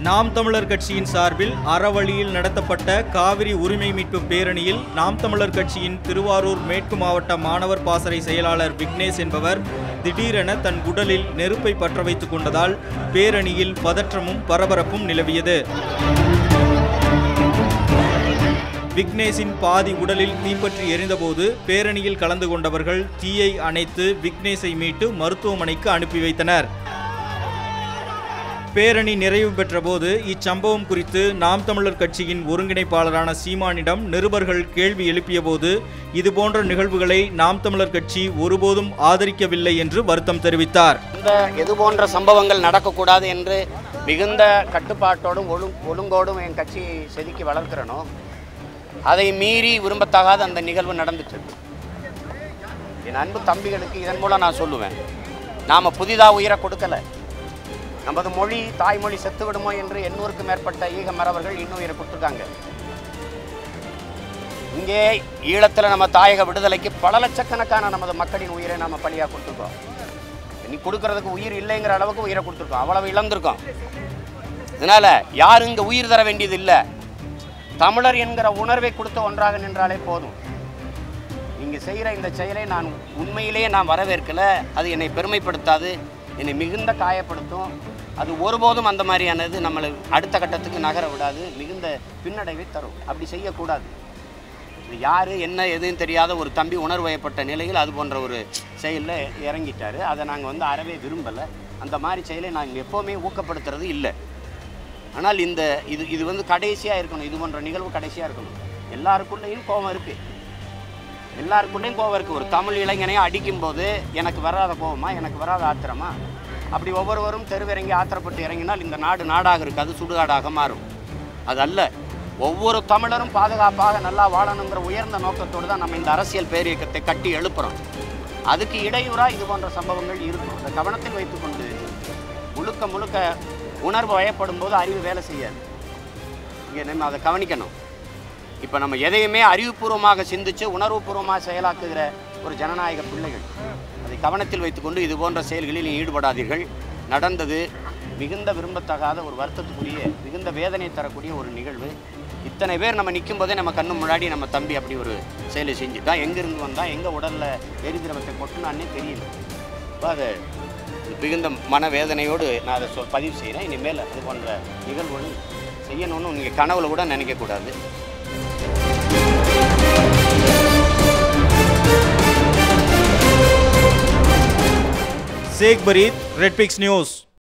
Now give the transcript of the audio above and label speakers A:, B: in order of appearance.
A: நாம் தமிழர் கட்சியின் சார்பில் அறவழியில் நடத்தப்பட்ட காவிரி உரிமை மீட்பு பேரணியில் நாம் தமிழர் கட்சியின் திருவாரூர் மேற்கு மாவட்ட மாணவர் பாசறை செயலாளர் விக்னேஷ் என்பவர் திடீரென தன் உடலில் நெருப்பை பற்ற வைத்துக் கொண்டதால் பேரணியில் பதற்றமும் பரபரப்பும் நிலவியது விக்னேஷின் பாதி உடலில் தீப்பற்றி எரிந்தபோது பேரணியில் கலந்து கொண்டவர்கள் தீயை அணைத்து விக்னேஷை மீட்டு மருத்துவமனைக்கு அனுப்பி வைத்தனர் பேரணி நிறைவு பெற்றபோது இச்சம்பவம் குறித்து நாம் தமிழர் கட்சியின் ஒருங்கிணைப்பாளரான சீமானிடம் நிருபர்கள் கேள்வி எழுப்பியபோது இதுபோன்ற நிகழ்வுகளை நாம் தமிழர் கட்சி ஒருபோதும் ஆதரிக்கவில்லை என்று வருத்தம் தெரிவித்தார்
B: இந்த இது போன்ற சம்பவங்கள் நடக்கக்கூடாது என்று மிகுந்த கட்டுப்பாட்டோடும் ஒழுங் ஒழுங்கோடும் என் கட்சி செதுக்கி வளர்க்கிறனோ அதை மீறி விரும்பத்தகாத அந்த நிகழ்வு நடந்துச்சு என் அன்பு தம்பிகளுக்கு இதன் மூலம் நான் சொல்லுவேன் நாம் புதிதாக உயிரை கொடுக்கல நமது மொழி தாய்மொழி செத்து விடுமோ என்று எண்ணூறுக்கு மேற்பட்ட ஈக மறவர்கள் இன்னும் உயிரை கொடுத்துருக்காங்க இங்கே ஈழத்தில் நம்ம தாயக விடுதலைக்கு பல லட்சக்கணக்கான நமது மக்களின் உயிரை நம்ம பலியாக கொடுத்துருக்கோம் நீ கொடுக்கறதுக்கு உயிர் இல்லைங்கிற அளவுக்கு உயிரை கொடுத்துருக்கோம் அவ்வளவு இழந்திருக்கோம் அதனால யாரும் இங்கே உயிர் தர வேண்டியது இல்லை தமிழர் என்கிற உணர்வை கொடுத்து ஒன்றாக நின்றாலே போதும் நீங்கள் செய்கிற இந்த செயலை நான் உண்மையிலேயே நான் வரவேற்கல அது என்னை பெருமைப்படுத்தாது என்னை மிகுந்த காயப்படுத்தும் அது ஒருபோதும் அந்த மாதிரியானது நம்மளை அடுத்த கட்டத்துக்கு நகர விடாது மிகுந்த பின்னடைவை தரும் அப்படி செய்யக்கூடாது இது யார் என்ன எதுன்னு தெரியாத ஒரு தம்பி உணர்வயப்பட்ட நிலையில் அது போன்ற ஒரு செயலில் இறங்கிட்டாரு அதை நாங்கள் வந்து அறவே விரும்பலை அந்த மாதிரி செயலை நாங்கள் எப்போவுமே ஊக்கப்படுத்துறது இல்லை ஆனால் இந்த இது இது வந்து கடைசியாக இருக்கணும் இது போன்ற நிகழ்வு கடைசியாக இருக்கணும் எல்லாருக்குள்ளேயும் கோபம் இருக்குது எல்லாருக்குள்ளேயும் கோபம் இருக்குது ஒரு தமிழ் இளைஞனையும் அடிக்கும்போது எனக்கு வராத கோபமா எனக்கு வராத ஆத்திரமா அப்படி ஒவ்வொருவரும் தெருவிறங்கி ஆத்திரப்பட்டு இறங்கினால் இந்த நாடு நாடாக இருக்காது சுடுகாடாக மாறும் அது அல்ல ஒவ்வொரு தமிழரும் பாதுகாப்பாக நல்லா வாழணுங்கிற உயர்ந்த நோக்கத்தோடு தான் நம்ம இந்த அரசியல் பேரியக்கத்தை கட்டி எழுப்புறோம் அதுக்கு இடையூறாக இது போன்ற சம்பவங்கள் இருக்கும் அதை கவனத்தில் வைத்துக்கொண்டு முழுக்க முழுக்க உணர்வு வயப்படும் போது அறிவு வேலை செய்யாது இங்கே நம்ம அதை கவனிக்கணும் இப்போ நம்ம எதையுமே அறிவுபூர்வமாக சிந்திச்சு உணர்வுபூர்வமாக செயலாக்குகிற ஒரு ஜனநாயக பிள்ளைகள் அதை கவனத்தில் வைத்துக்கொண்டு இது போன்ற செயல்களில் ஈடுபடாதீர்கள் நடந்தது மிகுந்த விரும்பத்தகாத ஒரு வருத்தத்துக்குரிய மிகுந்த வேதனை தரக்கூடிய ஒரு நிகழ்வு இத்தனை பேர் நம்ம நிற்கும் போதே நம்ம கண்ணு முன்னாடி நம்ம தம்பி அப்படி ஒரு செயலை செஞ்சுட்டான் எங்கேருந்து வந்தால் எங்கே உடலில் எரிதிரவத்தை கொட்டினான்னே தெரியல இப்போ அதை மிகுந்த மனவேதனையோடு நான் அதை சொல் பதிவு செய்கிறேன் இனிமேல் அது போன்ற நிகழ்வுகள் செய்யணும்னு நீங்கள் கனவுல கூட நினைக்கக்கூடாது
A: சேக் பரீத் ரெட்பிக்ஸ் நியூஸ்